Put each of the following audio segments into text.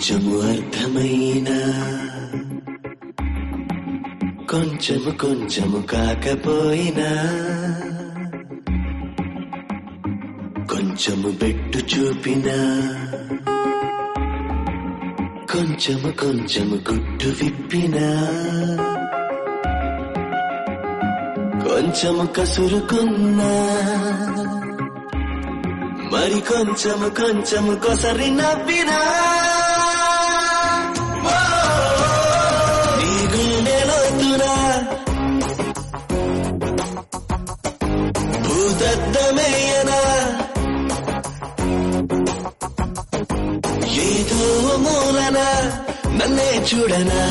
కొంచెము అర్థమైనా కొంచెము కొంచెము కాకపోయినా కొంచెము బెట్టు చూపినా కొంచెము కొంచెము గుట్టు విప్పినా కొంచెము కసురుకున్నా మరి కొంచెము కొంచెము కొసరి నవ్వినా ఓ, నీ గుండె లోతునా భూతద్దమేయనా ఏదో మూలన నన్నే చూడనా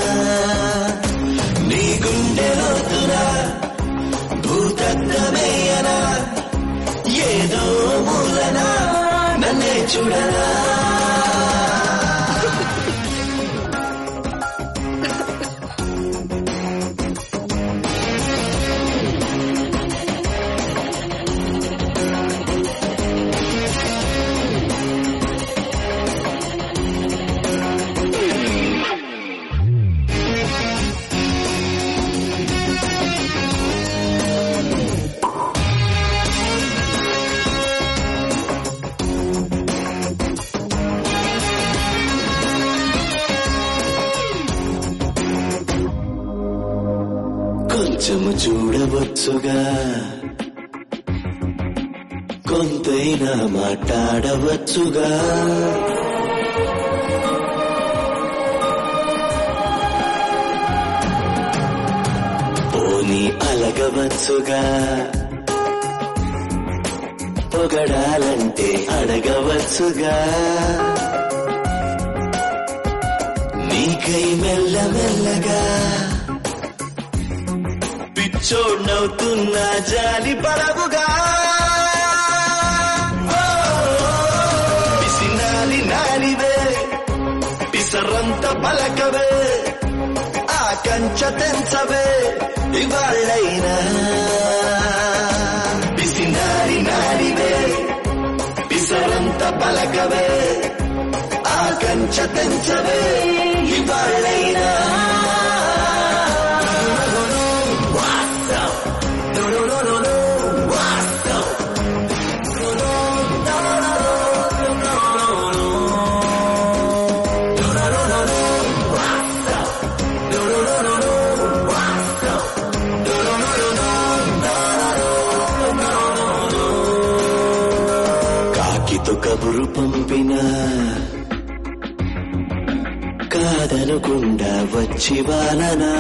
నీ గుండె లోతునా భూతద్దమేయనా ఏదో మూలన నన్నే చూడనా కొంచెము చూడవచ్చుగా కొంతైనా మాట్లాడవచ్చుగా పోనీ అలగవచ్చుగా పొగడాలంటే అడగవచ్చుగా నీకై మెల్లమెల్లగా పిచ్చోడ్నవుతున్నా జాలి పడవుగా ఓ, పిసినాలి నానివే పిసరంత పలకవే ఆ కంచ తెంచవే ఇవాళ్ళైనా పిసినారి నానివే పిసరంత పలకవే ఆ కంచ తెంచవే ఇవాళ్ళైనా కాకితో కబురు పంపిన కాదనుకుండా వచ్చి వాలనా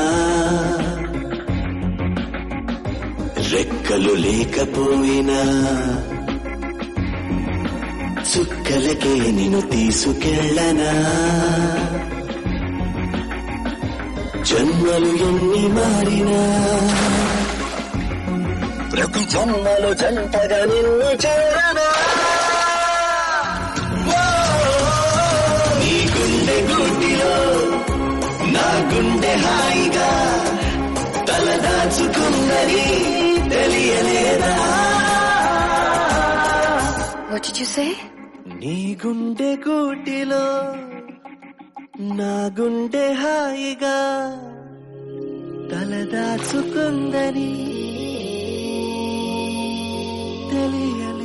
రెక్కలు లేకపోయినా చుక్కలకే నిన్ను తీసుకెళ్ళనా జన్మలు ఎన్ని మారినా ప్రతి జన్మలో జంటగా నిన్ను చేరనా ఓ, నీ గుండె గుండిలో నా గుండె హాయిగా తలదాచుకుందని తెలియలేదా What did you say? నీ గుండె గూటిలో నా గుండె హాయిగా తలదాచుకుందని తెలియలే